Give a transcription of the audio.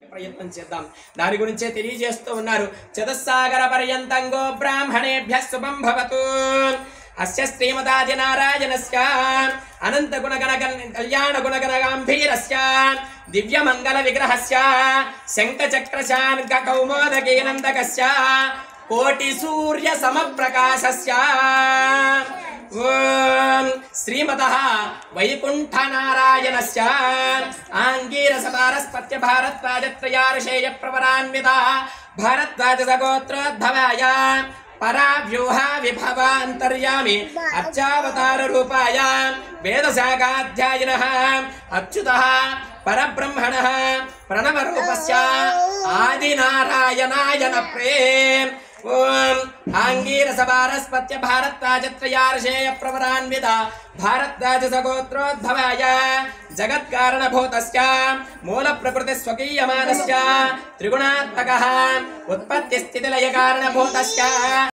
ప్రయత్నం చేద్దాం దాని గురించే తెలియజేస్తూ ఉన్నారు చతుస్సాగర పర్యంతంగో బ్రాహ్మణేభ్య శుభం భవతు అస్య శ్రీమదాది నారాయణస్య అనంత గుణగణ కళ్యాణ గుణగణ గాంభీరస్య దివ్య మంగళ విగ్రహస్య శంఖ చక్ర శాంక కౌమోదకీనందకస్య కోటి సూర్య సమప్రకాశస్య ఓం శ్రీమత వైకుంఠ నారాయణస్య ఆంగీరస పారస్పత్య భారద్వాజత్రయార్షేయ ప్రవరాన్విత భారద్వాజ సగోత్రోద్భవాయ పరావ్యూహ విభవ అంతర్యామి అర్చావతార రూపాయ వేదశాఖాధ్యాయిన అచ్యుత పరబ్రహ్మణ ప్రణవ రూపస్య ఆదినారాయణాయ ప్రేమ్ ఓం ఆంగీరసపారస్పత్య భారద్వాజత్రయార్షేయ ప్రవరాన్విత భారద్వాజ సగోత్రోద్భవాయ జగత్కారణభూతస్య మూల ప్రకృతి స్వకీయమానస్య త్రిగుణాత్మక ఉత్పత్తి స్థితిలయ కారణభూతస్య